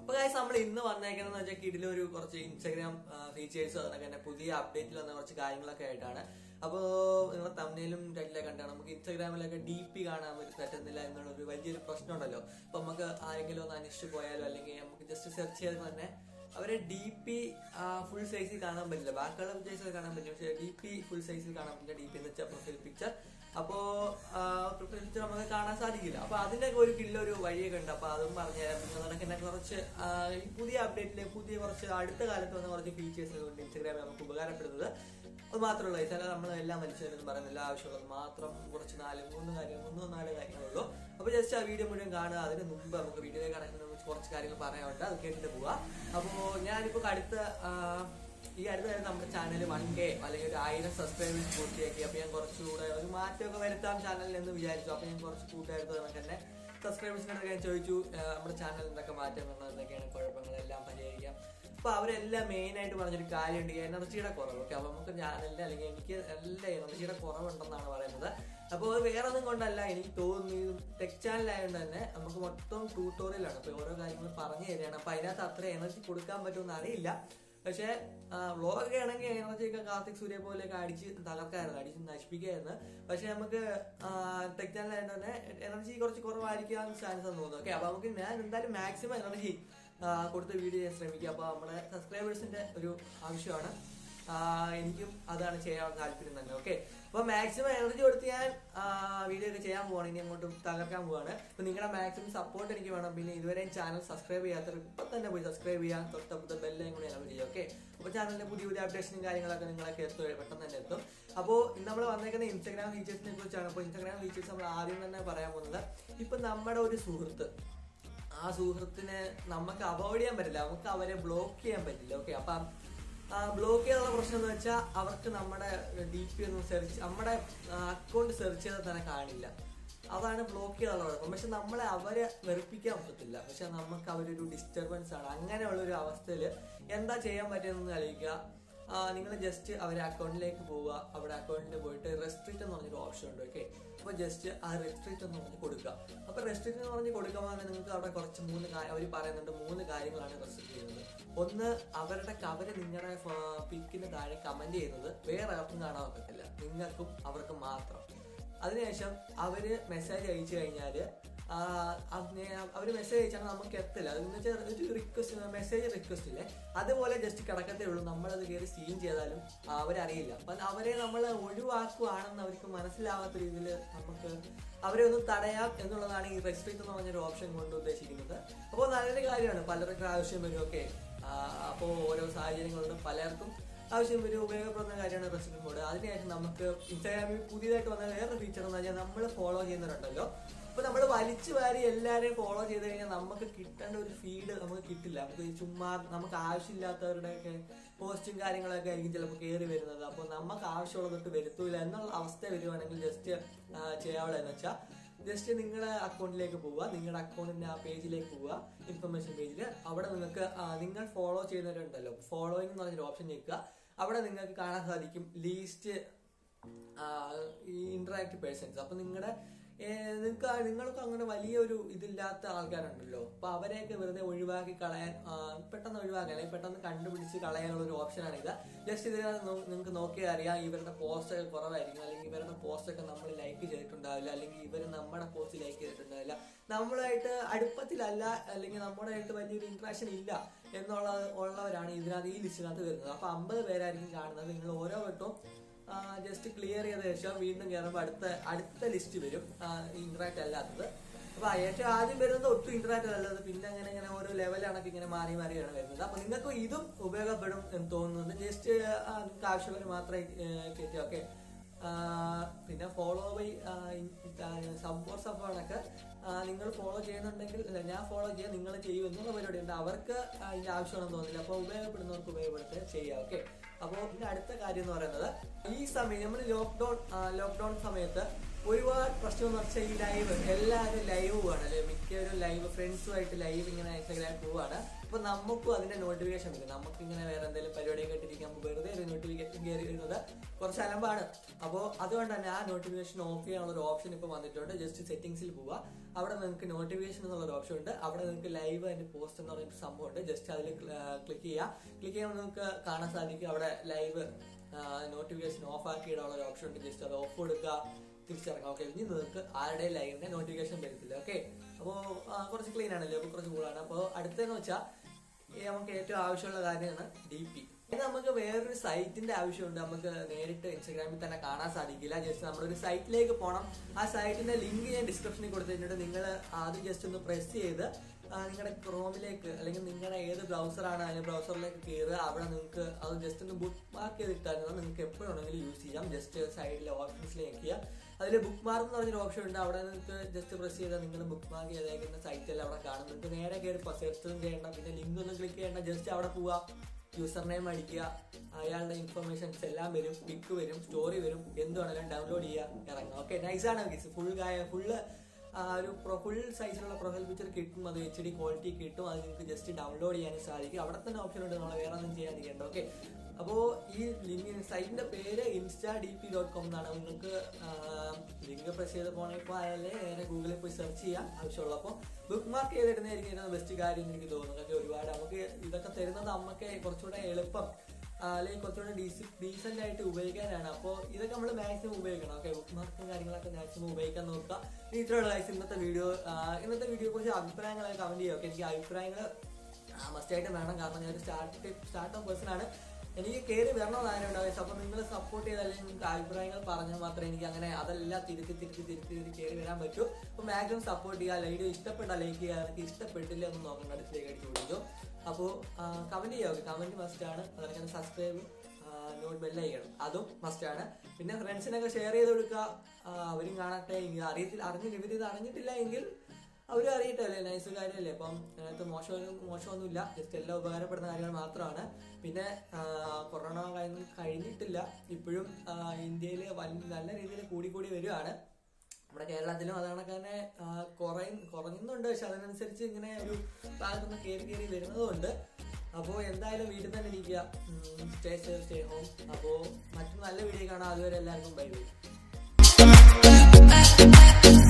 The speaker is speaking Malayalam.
അപ്പൊ ഗൈസ് നമ്മൾ ഇന്ന് വന്നേക്കുന്നത് വെച്ചാൽ കിടിലൊരു കുറച്ച് ഇൻസ്റ്റാഗ്രാം ഫീച്ചേഴ്സ് അതൊക്കെ തന്നെ പുതിയ അപ്ഡേറ്റിൽ വന്ന കുറച്ച് കാര്യങ്ങളൊക്കെ ആയിട്ടാണ് അപ്പോൾ നിങ്ങൾ തമ്മിലും ടൈറ്റിലൊക്കെ കണ്ടാണ് നമുക്ക് ഇൻസ്റ്റാഗ്രാമിലൊക്കെ ഡി പി കാണാൻ പറ്റി പറ്റുന്നില്ല എന്നുള്ള ഒരു വലിയൊരു പ്രശ്നമുണ്ടല്ലോ അപ്പൊ നമുക്ക് ആരെങ്കിലും ഒന്ന് അന്വേഷിച്ച് പോയാലോ അല്ലെങ്കിൽ നമുക്ക് ജസ്റ്റ് സെർച്ച് ചെയ്ത് തന്നെ അവരെ ഡി പി ഫുൾ സൈസിൽ കാണാൻ പറ്റില്ല ബാക്കിയുള്ള പിക്ചേഴ്സിൽ കാണാൻ പറ്റും പക്ഷേ ഡി പി ഫുൾ സൈസിൽ കാണാൻ പറ്റില്ല ഡി പി എന്ന് വെച്ചാൽ പ്രൊഫൈൽ പിക്ചർ അപ്പോ പ്രൊഫൈൽ പിക്ചർ നമുക്ക് കാണാൻ സാധിക്കില്ല അപ്പൊ അതിന്റെ ഒരു കില്ലൊരു വഴിയൊക്കെ ഉണ്ട് അപ്പൊ അതും പറഞ്ഞുതരാം പിന്നെ നടക്കുന്ന തന്നെ കുറച്ച് ആ, ഈ പുതിയ അപ്ഡേറ്റിലെ പുതിയ കുറച്ച് അടുത്ത കാലത്ത് വന്ന കുറച്ച് ഫീച്ചേഴ്സ് കൊണ്ട് ഇൻസ്റ്റാഗ്രാമിൽ നമുക്ക് ഉപകാരപ്പെടുന്നത് അത് മാത്രമല്ല ചില നമ്മൾ എല്ലാം മനുഷ്യരെന്ന് പറയുന്നില്ല ആവശ്യമുള്ളത് മാത്രം കുറച്ച് നാല് മൂന്ന് കാര്യം മൂന്നോ നാല് കാര്യങ്ങളുള്ളൂ അപ്പൊ ജസ്റ്റ് ആ വീഡിയോ മുഴുവൻ കാണുക അതിന് മുമ്പ് നമുക്ക് വീഡിയോയിൽ കാണുന്നതിന് മുമ്പ് കുറച്ച് കാര്യങ്ങൾ പറയാനുണ്ട് അത് കേട്ടിട്ട് പോവാം അപ്പോ ഞാനിപ്പോ അടുത്ത ആ, ഈ അടുത്ത കാലത്ത് നമ്മുടെ ചാനൽ വൺ കെ അല്ലെങ്കിൽ ഒരു ആയിരം സബ്സ്ക്രൈബേഴ്സ് പൂർത്തിയാക്കി അപ്പൊ ഞാൻ കുറച്ചുകൂടെ ഒരു മാറ്റമൊക്കെ വരുത്താം ചാനലിൽ എന്ന് വിചാരിച്ചു അപ്പൊ ഞാൻ കുറച്ച് കൂട്ടുകാർക്ക് നമുക്ക് തന്നെ സബ്സ്ക്രൈബേഴ്സിനോട് ഞാൻ ചോദിച്ചു ആ, നമ്മുടെ ചാനൽ എന്തൊക്കെ മാറ്റം വരണം എന്തൊക്കെയാണ് കുഴപ്പങ്ങളെല്ലാം പരിഹരിക്കാം അപ്പൊ അവരെല്ലാം മെയിൻ ആയിട്ട് പറഞ്ഞൊരു കാര്യമുണ്ട് ഈ എനർജിയുടെ കുറവ് ഓക്കെ അപ്പൊ നമുക്ക് ചാനലിന്റെ അല്ലെങ്കിൽ എനിക്ക് എല്ലാ എനർജിയുടെ കുറവുണ്ടെന്നാണ് പറയുന്നത് അപ്പോൾ അത് വേറെ ഒന്നും കൊണ്ടല്ല എനിക്ക് തോന്നുന്നു ടെക് ചാനൽ ആയതുകൊണ്ട് തന്നെ നമുക്ക് മൊത്തം ട്യൂട്ടോറിയലാണ് അപ്പൊ ഓരോ കാര്യങ്ങൾ പറഞ്ഞു തരികയാണ് അപ്പൊ അതിനകത്ത് അത്ര എനർജി കൊടുക്കാൻ പറ്റുമെന്ന് അറിയില്ല പക്ഷേ വ്ളോഗ് ആണെങ്കിൽ എനർജി ഒക്കെ കാർത്തിക് സൂര്യ പോലെയൊക്കെ അടിച്ച് തകർക്കായിരുന്നു അടിച്ച് നശിപ്പിക്കായിരുന്നു പക്ഷെ നമുക്ക് ടെക് ചാനൽ ആയതുകൊണ്ട് തന്നെ എനർജി കുറച്ച് കുറവായിരിക്കാൻ ചാൻസ് തോന്നുന്നു ഓക്കെ അപ്പൊ നമുക്ക് ഞാൻ എന്തായാലും മാക്സിമം എനർജി കൊടുത്ത് വീഡിയോ ചെയ്യാൻ ശ്രമിക്കുക അപ്പൊ നമ്മുടെ സബ്സ്ക്രൈബേഴ്സിന്റെ ഒരു ആവശ്യമാണ് ആ, എനിക്കും അതാണ് ചെയ്യാൻ താല്പര്യം തന്നെ ഓക്കെ അപ്പൊ മാക്സിമം എനർജി കൊടുത്ത് ഞാൻ വീഡിയോ ഒക്കെ ചെയ്യാൻ പോവാണ് ഇനി അങ്ങോട്ടും തകർക്കാൻ പോവാണ് അപ്പൊ നിങ്ങളുടെ മാക്സിമം സപ്പോർട്ട് എനിക്ക് വേണം പിന്നെ ഇതുവരെയും ചാനൽ സബ്സ്ക്രൈബ് ചെയ്യാത്തവർ ഇപ്പൊ തന്നെ പോയി സബ്സ്ക്രൈബ് ചെയ്യാൻ തൊട്ടപ്പുറത്തെ ബെല്ലും കൂടി എനർജി ചെയ്യാം ഓക്കെ അപ്പൊ ചാനലിന്റെ പുതിയ പുതിയ അപ്ഡേഷനും കാര്യങ്ങളൊക്കെ നിങ്ങളൊക്കെ എത്തും പെട്ടെന്ന് തന്നെ എത്തും അപ്പോൾ ഇന്ന് നമ്മൾ വന്നേക്കുന്ന ഇൻസ്റ്റാഗ്രാം ഫീച്ചേഴ്സിനെ കുറിച്ചാണ് അപ്പോൾ ഇൻസ്റ്റാഗ്രാം ഫീച്ചേഴ്സ് നമ്മൾ ആദ്യം തന്നെ പറയാൻ പോകുന്നത് ഇപ്പൊ നമ്മുടെ ഒരു സുഹൃത്ത് ആ സുഹൃത്തിനെ നമുക്ക് അവോയ്ഡ് ചെയ്യാൻ പറ്റില്ല നമുക്ക് അവരെ ബ്ലോക്ക് ചെയ്യാൻ പറ്റില്ല ഓക്കെ അപ്പം ബ്ലോക്ക് ചെയ്യാനുള്ള പ്രശ്നം എന്ന് വെച്ചാൽ അവർക്ക് നമ്മുടെ ഡി പി ഒന്നും സെർച്ച് നമ്മുടെ അക്കൗണ്ട് സെർച്ച് ചെയ്താൽ തന്നെ കാണില്ല അതാണ് ബ്ലോക്ക് ചെയ്യാനുള്ള കുഴപ്പം പക്ഷെ നമ്മളെ അവരെ വെറുപ്പിക്കാൻ പറ്റത്തില്ല പക്ഷെ നമുക്ക് അവരൊരു ഡിസ്റ്റർബൻസ് ആണ് അങ്ങനെയുള്ള ഒരു അവസ്ഥയിൽ എന്താ ചെയ്യാൻ പറ്റുന്നതെന്ന് ആലോചിക്കുക നിങ്ങൾ ജസ്റ്റ് അവരെ അക്കൗണ്ടിലേക്ക് പോവുക അവിടെ അക്കൗണ്ടിൽ പോയിട്ട് റെസ്ട്രിക്റ്റ് എന്ന് പറഞ്ഞൊരു ഓപ്ഷൻ ഉണ്ട് ഓക്കെ അപ്പോൾ ജസ്റ്റ് ആ റെസ്ട്രിക്റ്റ് എന്ന് പറഞ്ഞ് കൊടുക്കുക അപ്പോൾ റെസ്ട്രിക്റ്റ് എന്ന് പറഞ്ഞ് കൊടുക്കുമ്പോൾ തന്നെ നിങ്ങൾക്ക് അവിടെ കുറച്ച് മൂന്ന് അവർ പറയുന്നുണ്ട് മൂന്ന് കാര്യങ്ങളാണ് റെസ്ട്രിക്റ്റ് ചെയ്യുന്നത് ഒന്ന് അവരുടെ കവര് നിങ്ങളുടെ പിക്കിന് താഴെ കമന്റ് ചെയ്യുന്നത് വേറെ ആർക്കും കാണാൻ പറ്റത്തില്ല നിങ്ങൾക്കും അവർക്കും മാത്രം അതിനുശേഷം അവര് മെസ്സേജ് അയച്ചു കഴിഞ്ഞാല് ആ, അവര് അവര് മെസ്സേജ് അയച്ചാൽ നമുക്ക് എത്തില്ല അതെന്ന് വെച്ചാൽ ഒരു റിക്വസ്റ്റ് മെസ്സേജ് റിക്വസ്റ്റ് ഇല്ലേ അതുപോലെ ജസ്റ്റ് കിടക്കത്തേ ഉള്ളൂ നമ്മളത് കയറി സീൻ ചെയ്താലും ആ, അവരറിയില്ല അപ്പൊ അവരെ നമ്മൾ ഒഴിവാക്കുവാണെന്ന് അവർക്ക് മനസ്സിലാവാത്ത രീതിയിൽ നമുക്ക് അവരെ ഒന്ന് തടയാം എന്നുള്ളതാണ് ഈ റെസ്ട്രിക്റ്റ് എന്ന് പറഞ്ഞൊരു ഓപ്ഷൻ കൊണ്ട് ഉദ്ദേശിക്കുന്നത് അപ്പോൾ നല്ലൊരു കാര്യമാണ് പലർക്കും ആവശ്യം വരും ഒക്കെ അപ്പോൾ ഓരോ സാഹചര്യങ്ങളുണ്ട് പലർക്കും ആവശ്യം ഒരു ഉപയോഗപ്പെടുന്ന കാര്യമാണ് റെസിഡന്റ് മോഡ് അതിനുശേഷം നമുക്ക് ഇൻസ്റ്റാഗ്രാമിൽ പുതിയതായിട്ട് വന്ന വേറൊരു ഫീച്ചർ എന്ന് പറഞ്ഞാൽ നമ്മൾ ഫോളോ ചെയ്യുന്നവരുണ്ടല്ലോ അപ്പൊ നമ്മൾ വലിച്ചു വാരി എല്ലാവരെയും ഫോളോ ചെയ്ത് കഴിഞ്ഞാൽ നമുക്ക് കിട്ടേണ്ട ഒരു ഫീഡ് നമുക്ക് കിട്ടില്ല നമുക്ക് ഈ ചുമ്മാ നമുക്ക് ആവശ്യമില്ലാത്തവരുടെ ഒക്കെ പോസ്റ്റും കാര്യങ്ങളൊക്കെ ആയിരിക്കും ചിലപ്പോൾ കയറി വരുന്നത് അപ്പോൾ നമുക്ക് ആവശ്യമുള്ള തൊട്ട് വരുത്തൂല എന്നുള്ള അവസ്ഥ വരുവാണെങ്കിൽ ജസ്റ്റ് ചെയ്യാവുള്ളതെന്ന് വെച്ചാൽ ജസ്റ്റ് നിങ്ങളുടെ അക്കൗണ്ടിലേക്ക് പോവുക നിങ്ങളുടെ അക്കൗണ്ടിന്റെ ആ പേജിലേക്ക് പോവുക ഇൻഫർമേഷൻ പേജിൽ അവിടെ നിങ്ങൾക്ക് ആ, നിങ്ങൾ ഫോളോ ചെയ്യുന്നവരുണ്ടല്ലോ ഫോളോയിങ് എന്ന് പറഞ്ഞൊരു ഓപ്ഷൻ ഞെക്കുക അവിടെ നിങ്ങൾക്ക് കാണാൻ സാധിക്കും ലീസ്റ്റ് ഈ ഇന്ററാക്റ്റീവ് പേഴ്സൺസ് അപ്പൊ നിങ്ങളുടെ നിങ്ങൾക്ക് നിങ്ങൾക്ക് അങ്ങനെ വലിയൊരു ഇതില്ലാത്ത ആൾക്കാരുണ്ടല്ലോ അപ്പൊ അവരെയൊക്കെ വെറുതെ ഒഴിവാക്കി കളയാൻ ആ, പെട്ടെന്ന് ഒഴിവാക്കാൻ അല്ലെങ്കിൽ പെട്ടെന്ന് കണ്ടുപിടിച്ച് കളയാനുള്ള ഒരു ഓപ്ഷനാണ് ഇത് ജസ്റ്റ് ഇതിനകത്ത് നോ- നിങ്ങൾക്ക് നോക്കിയാൽ അറിയാം ഇവരുടെ പോസ്റ്റ് ഒക്കെ കുറവായിരിക്കും അല്ലെങ്കിൽ ഇവരുടെ പോസ്റ്റ് ഒക്കെ നമ്മൾ ലൈക്ക് ചെയ്തിട്ടുണ്ടാവില്ല അല്ലെങ്കിൽ ഇവർ നമ്മുടെ പോസ്റ്റ് ലൈക്ക് ചെയ്തിട്ടുണ്ടാവില്ല നമ്മളായിട്ട് അടുപ്പത്തിലല്ല അല്ലെങ്കിൽ നമ്മുടെ ആയിട്ട് വലിയൊരു ഇൻട്രാക്ഷൻ ഇല്ല എന്നുള്ള ഉള്ളവരാണ് ഇതിനകത്ത് ഈ ലിസ്റ്റിനകത്ത് വരുന്നത് അപ്പൊ അമ്പത് പേരായിരിക്കും കാണുന്നത് നിങ്ങൾ ഓരോ വട്ടവും ജസ്റ്റ് ക്ലിയർ ചെയ്ത ശേഷം വീണ്ടും കയറുമ്പോൾ അടുത്ത അടുത്ത ലിസ്റ്റ് വരും ഇന്ററാക്ട് അല്ലാത്തത് അപ്പൊ ഏറ്റവും ആദ്യം വരുന്നത് ഒട്ടും ഇന്ററാക്ട് അല്ലാത്തത് പിന്നെ അങ്ങനെ ഇങ്ങനെ ഓരോ ലെവലാണൊക്കെ ഇങ്ങനെ മാറി മാറിയാണ് വരുന്നത് അപ്പൊ നിങ്ങൾക്ക് ഇതും ഉപയോഗപ്പെടും എന്ന് തോന്നുന്നുണ്ട് ജസ്റ്റ് നിങ്ങൾക്ക് ആവശ്യമുള്ള മാത്രമേ കയറ്റി ഓക്കെ പിന്നെ ഫോളോ ബൈ സബ്ബോർ സബ്ബാണൊക്കെ നിങ്ങൾ ഫോളോ ചെയ്യുന്നുണ്ടെങ്കിൽ അല്ല, ഞാൻ ഫോളോ ചെയ്യാൻ നിങ്ങൾ ചെയ്യും എന്നുള്ള പരിപാടി ഉണ്ട് അവർക്ക് അതിന്റെ ആവശ്യമാണെന്ന് തോന്നില്ല അപ്പോൾ ഉപയോഗപ്പെടുന്നവർക്ക് ഉപയോഗപ്പെടുത്തുക ചെയ്യാം ഓക്കെ അപ്പോൾ ഇതിന്റെ അടുത്ത കാര്യം എന്ന് പറയുന്നത് ഈ സമയം നമ്മൾ ലോക്ക്ഡൌൺ ലോക്ക്ഡൌൺ സമയത്ത് ഒരുപാട് പ്രശ്നം എന്ന് വെച്ചാൽ ഈ ലൈവ് എല്ലാവരും ലൈവ് പോവാണ് അല്ലെ മിക്കവരും ലൈവ് ഫ്രണ്ട്സുമായിട്ട് ലൈവ് ഇങ്ങനെ ഇൻസ്റ്റാഗ്രാമിൽ പോവാണ് അപ്പൊ നമുക്കും അതിന്റെ നോട്ടിഫിക്കേഷൻ വരും നമുക്ക് ഇങ്ങനെ വേറെ എന്തെങ്കിലും പരിപാടിയൊക്കെ ഇട്ടിരിക്കാൻ വെറുതെ ഒരു നോട്ടിഫിക്കേഷൻ കയറി വരുന്നത് കുറച്ച് അലമ്പാണ് അപ്പോൾ അതുകൊണ്ട് തന്നെ ആ നോട്ടിഫിക്കേഷൻ ഓഫ് ചെയ്യാനുള്ള ഒരു ഓപ്ഷൻ ഇപ്പൊ വന്നിട്ടുണ്ട് ജസ്റ്റ് സെറ്റിംഗ്സിൽ പോവുക അവിടെ നിങ്ങൾക്ക് നോട്ടിഫിക്കേഷൻ എന്നുള്ള ഒരു ഓപ്ഷൻ ഉണ്ട് അവിടെ നിങ്ങൾക്ക് ലൈവ് അതിന്റെ പോസ്റ്റ് എന്ന് പറയുന്ന സംഭവം ഉണ്ട് ജസ്റ്റ് അതിൽ ക്ലിക്ക് ചെയ്യുക ക്ലിക്ക് ചെയ്യുമ്പോൾ നിങ്ങൾക്ക് കാണാൻ സാധിക്കും അവിടെ ലൈവ് നോട്ടിഫിക്കേഷൻ ഓഫ് ആക്കിയിടാനുള്ള ഒരു ഓപ്ഷൻ ഉണ്ട് ജസ്റ്റ് അത് ഓഫ് കൊടുക്കുക തിരിച്ചിറങ്ങാം ഓക്കെ ഇനി നിങ്ങൾക്ക് ആരുടെ ലൈവിന്റെ നോട്ടിഫിക്കേഷൻ വരത്തില്ല ഓക്കെ അപ്പോൾ കുറച്ച് ക്ലീൻ ആണല്ലോ അപ്പോൾ കുറച്ച് കൂളാണ് അപ്പോൾ അടുത്തെന്ന് വെച്ചാൽ ഈ നമുക്ക് ഏറ്റവും ആവശ്യമുള്ള കാര്യമാണ് ഡി പി ഇത് നമുക്ക് വേറൊരു സൈറ്റിന്റെ ആവശ്യമുണ്ട് നമുക്ക് നേരിട്ട് ഇൻസ്റ്റാഗ്രാമിൽ തന്നെ കാണാൻ സാധിക്കില്ല ജസ്റ്റ് നമ്മളൊരു സൈറ്റിലേക്ക് പോകണം ആ സൈറ്റിന്റെ ലിങ്ക് ഞാൻ ഡിസ്ക്രിപ്ഷനിൽ കൊടുത്തിട്ടുണ്ട് നിങ്ങൾ ആദ്യം ജസ്റ്റ് ഒന്ന് പ്രസ് ചെയ്ത് നിങ്ങളുടെ ക്രോമിലേക്ക് അല്ലെങ്കിൽ നിങ്ങളുടെ ഏത് ബ്രൗസറാണ് അതിന്റെ ബ്രൗസറിലേക്ക് കയറുക അവിടെ നിങ്ങൾക്ക് അത് ജസ്റ്റ് ഒന്ന് ബുക്ക് മാർക്ക് ചെയ്തിട്ടാൽ നിങ്ങൾക്ക് എപ്പോഴാണെങ്കിലും യൂസ് ചെയ്യാം ജസ്റ്റ് സൈഡിലെ ഓപ്ഷൻസിലേക്ക് ചെയ്യുക അതിൽ ബുക്ക് മാർക്ക് എന്ന് പറഞ്ഞൊരു ഓപ്ഷൻ ഉണ്ട് അവിടെ നിങ്ങൾക്ക് ജസ്റ്റ് പ്രസ് ചെയ്താൽ നിങ്ങൾ ബുക്ക് മാർക്ക് ചെയ്തേക്കുന്ന സൈറ്റെല്ലാം അവിടെ കാണും നിങ്ങൾക്ക് നേരെ കയറി സെർച്ച് ഒന്നും ചെയ്യേണ്ട പിന്നെ ലിങ്ക് ഒന്നും ക്ലിക്ക് ചെയ്യേണ്ട ജസ്റ്റ് അവിടെ പോവുക യൂസർ നെയിം അടിക്കുക അയാളുടെ ഇൻഫർമേഷൻസ് എല്ലാം വരും പിക്ക് വരും സ്റ്റോറി വരും എന്തുവാണെങ്കിലും ഡൗൺലോഡ് ചെയ്യുക ഇറങ്ങുക ഓക്കെ നൈസാണ് ഫുൾ ഫുള്ള് ഒരു ഫുൾ സൈസിലുള്ള പ്രൊഫൈൽ പിക്ചർ കിട്ടും അത് എച്ച് ഡി ക്വാളിറ്റി കിട്ടും അത് നിങ്ങൾക്ക് ജസ്റ്റ് ഡൗൺലോഡ് ചെയ്യാനും സാധിക്കും അവിടെ തന്നെ ഓപ്ഷൻ ഉണ്ട് നമ്മൾ വേറെ ഒന്നും ചെയ്യാതിരിക്കേണ്ട ഓക്കെ അപ്പോൾ ഈ ലിങ്ക് സൈറ്റിന്റെ പേര് insta D P dot com എന്നാണ് നിങ്ങൾക്ക് ലിങ്ക് പ്രസ് ചെയ്ത് പോകണമെങ്കിൽ ഇപ്പോൾ അയാളെ നേരെ ഗൂഗിളിൽ പോയി സെർച്ച് ചെയ്യാം ആവശ്യമുള്ള അപ്പോൾ ബുക്ക് മാർക്ക് ചെയ്തിടുന്നതായിരിക്കും ഇതിന് ബെസ്റ്റ് കാര്യം എന്ന് എനിക്ക് തോന്നുന്നു കാരണം ഒരുപാട് നമുക്ക് ഇതൊക്കെ തരുന്നത് നമുക്ക് കുറച്ചുകൂടെ എളുപ്പം അല്ലെങ്കിൽ കുറച്ചുകൂടെ ഡീസി ഡീസെന്റ് ആയിട്ട് ഉപയോഗിക്കാനാണ് അപ്പോൾ ഇതൊക്കെ നമ്മൾ മാക്സിമം ഉപയോഗിക്കണം ഓക്കെ ബുക്ക് മാർക്കും കാര്യങ്ങളൊക്കെ മാക്സിമം ഉപയോഗിക്കാൻ നോക്കുക ഇത്രയുള്ള ഗൈസ് ഇന്നത്തെ വീഡിയോ ഇന്നത്തെ വീഡിയോ കുറിച്ച് അഭിപ്രായങ്ങളൊക്കെ കമന്റ് ചെയ്യുക ഓക്കെ എനിക്ക് അഭിപ്രായങ്ങൾ മസ്റ്റായിട്ട് വേണം കാരണം ഞാൻ ഒരു സ്റ്റാർട്ട് സ്റ്റാർട്ട് പേഴ്സൺ ആണ് എനിക്ക് കയറി വരണമെന്നായിരുന്നു ഗൈസ് അപ്പോൾ നിങ്ങൾ സപ്പോർട്ട് ചെയ്തല്ലെങ്കിൽ നിങ്ങൾക്ക് അഭിപ്രായങ്ങൾ പറഞ്ഞാൽ മാത്രമേ എനിക്ക് അങ്ങനെ അതെല്ലാം തിരുത്തി തിരുത്തി തിരുത്തി തിരുത്തി കയറി വരാൻ പറ്റൂ അപ്പോൾ മാക്സിമം സപ്പോർട്ട് ചെയ്യുക ലൈവ് ഇഷ്ടപ്പെട്ട ലൈക്ക് ചെയ്യുക എനിക്ക് ഇഷ്ടപ്പെട്ടില്ല എന്ന് നോക്കേണ്ട അടുത്തേക്ക് അടിച്ചു പിടിച്ചു അപ്പോൾ കമന്റ് ചെയ്യുക കമന്റ് മസ്റ്റ് ആണ് അതുപോലെ സബ്സ്ക്രൈബ് നോട്ട് ബെല്ല് ചെയ്യണം അതും മസ്റ്റ് ആണ് പിന്നെ ഫ്രണ്ട്സിനൊക്കെ ഷെയർ ചെയ്ത് കൊടുക്കുക അവരും കാണട്ടെ എങ്കിൽ അറിയത്തില്ല അറിഞ്ഞില്ല ഇവർ ഇത് അറിഞ്ഞിട്ടില്ല എങ്കിൽ അവരും അറിയട്ടല്ലേ നൈസ് കാര്യമല്ലേ അപ്പം അതിനകത്ത് മോശം മോശമൊന്നുമില്ല ജസ്റ്റ് എല്ലാം ഉപകാരപ്പെടുന്ന കാര്യങ്ങൾ മാത്രമാണ് പിന്നെ കൊറോണ കഴിഞ്ഞ് കഴിഞ്ഞിട്ടില്ല ഇപ്പോഴും ഇന്ത്യയിൽ നല്ല രീതിയിൽ കൂടിക്കൂടി വരികയാണ് നമ്മുടെ കേരളത്തിലും അത് കണക്ക് തന്നെ കുറയും കുറഞ്ഞുന്നുണ്ട് പക്ഷെ അതിനനുസരിച്ച് ഇങ്ങനെ ഒരു ഭാഗത്തുനിന്ന് കയറി കയറി വരുന്നതുകൊണ്ട് അപ്പോൾ എന്തായാലും വീട്ടിൽ തന്നെ ഇരിക്കുക സ്റ്റേ സേഫ് സ്റ്റേ ഹോം അപ്പോൾ മറ്റു നല്ല വീഡിയോ കാണാം അതുവരെ എല്ലാവർക്കും ബൈ ബൈ